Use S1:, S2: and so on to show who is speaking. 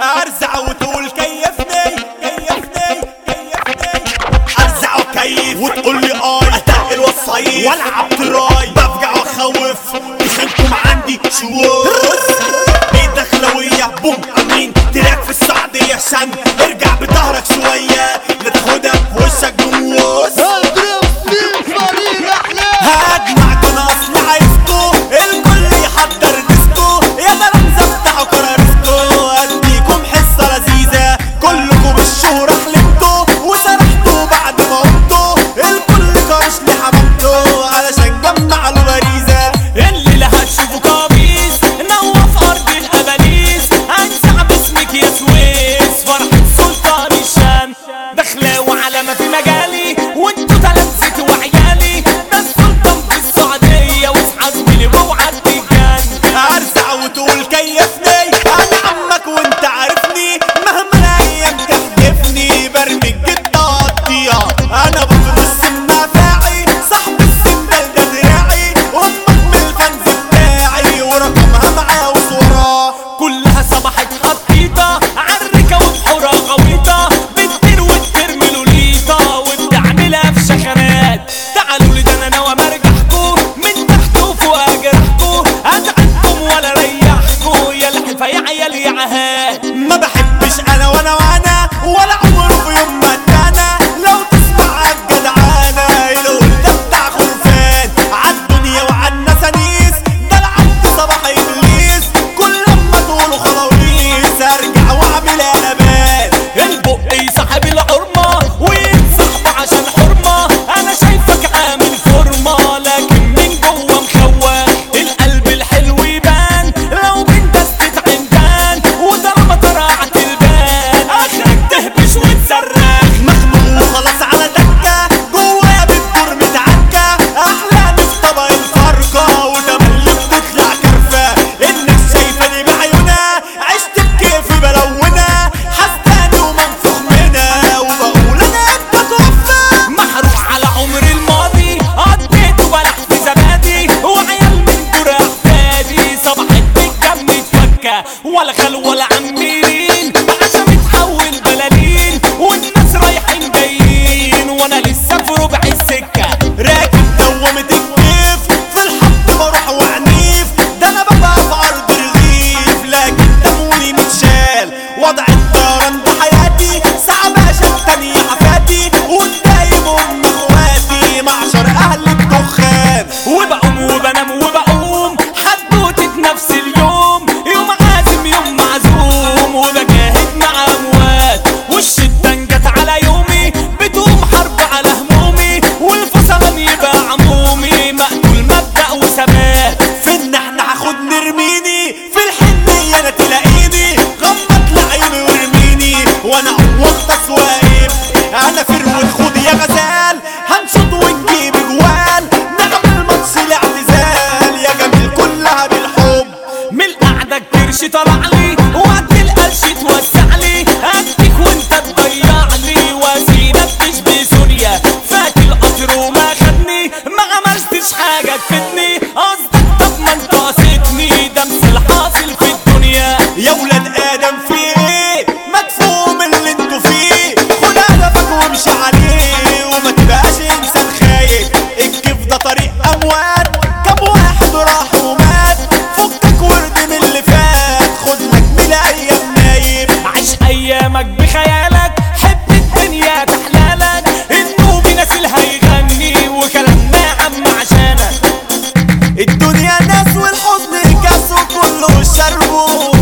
S1: ارزع وتقول كيفني كيفني كيفني ارزع وكيف وتقول لي اي اتقل والصيف والعب تراي بفجع واخوف تخنكم عندي شوز ايه دخلوية بوم امين تراك في السعودية عشان ارجع بظهرك شوية لا تاخدها في وشك بموس
S2: اضرب في فريق احلام
S1: هجمع كنا اصل عايزكو الكل يحضر ديسكو يا ده رمزة افتحوا كراريسكو اديكم حصة لذيذة كلكم بالشهرة حلمتوا وسرحتوا بعد ما قمتوا الكل كرش لحمامته علشان جمع له باريزة
S3: اللي لا هتشوفه قميص نوف ارض الاباليس انسع باسمك يا سويس فرحة سلطان الشام داخله وعلامة في مجالي وانتوا تلامذتي وعيالي ده السلطان في السعودية واصحى زميلي واوعى تتجن
S1: ارزع وتقول كيفني انا عمك وانت عارفني مهما الايام تحدفني برمي الجد قطيع انا بطرس النفاعي صاحب السن ده ده دراعي امك من الفنز بتاعي ورقمها معاه وصوراه
S3: كلها صبحت خطيطة عركة وبحورة غويطة بتطير وترمي لوليطة وبتعملها في شخانات تعالوا لي ده انا ناوي مرجحكوا من تحت وفوق اجرحكوا اتعبكم ولا ريحكوا يا لحفة يا عيال يا عهات
S1: ما بحبش انا وانا وانا ولا عمره في يوم ما اتانا لو تسمع الجدعانة يقول ده بتاع خرفان عالدنيا وعالناس انيس ده العبد صباح ابليس كل لما تقولوا خلاويس ارجع واعمل قلبان
S3: البق يصاحب الحرمة ويتصاحب عشان حرمة أنا شايفك عامل فورمة لكن من جوه مخوة القلب الحلو يبان لو بندست عمدان وطالما طرعت البان آخرك تهبش وتصرخ
S1: مخنوق وخلاص على دكة جوايا بتدور متعكة أحلامي في طبق الفرقة وتملي بتطلع كرفة الناس شايفاني بعيونها عشت بكيفي بلونها حساني ومنفوخ منها وبقول أنا أبقى توفى
S3: محروق على عمر الماضي قضيته بلح في زبادي وعيال من دور احفادي صبحت بالجم تفكة ولا خل ولا عميرين عشان متحول بلالين والناس رايحين جايين وانا لسه في ربع السكة
S1: راكب دوامة الكيف في الحط بروح وعنيف ده انا ببقى في ارض الرغيف لكن دموعي متشال وضع الطيران ده حياتي صعب عشان تاني حفاتي والدايم ام اخواتي معشر اهل الدخان
S3: وبقوم وبنام وبقوم حدوتة نفس اليوم يوم عازم يوم معزوم وبجاهد مع اموات والشدة جت على يومي بتقوم حرب على همومي والفصلان يبقى عمومي مقتول مبدأ وثبات
S1: فين احنا هاخد نرميني في الحنية انا تلاقيني غمض لعيني وارميني وانا وقت واقف انا فروة خد يا غزال هنشط ونجيب جوال نعمل ماتش الاعتزال يا جميل كلها بالحب
S3: من القعدة الكرش طلع لي وقت القرش توسع لي اديك وانت تضيع لي وسيلة بتشبه سوريا فات القطر وما خدني ما عملتش حاجة تفيدني قصدك طب ما انت قصدني ده مثل حاصل في الدنيا
S1: يا ولاد ادم في ايه مدفوم اللي انتوا فيه خد هدفك وامشي عليه وما تبقاش انسان خايف الكيف ده طريق اموات كم واحد راح ومات فكك ورد من اللي فات خد لك من الايام نايم
S3: عيش ايامك بخيالك حب الدنيا تحلالك النوبي ناسلها يغني وكلامنا يا عم عشانك
S1: الدنيا ناس والحزن كاس وكله شربه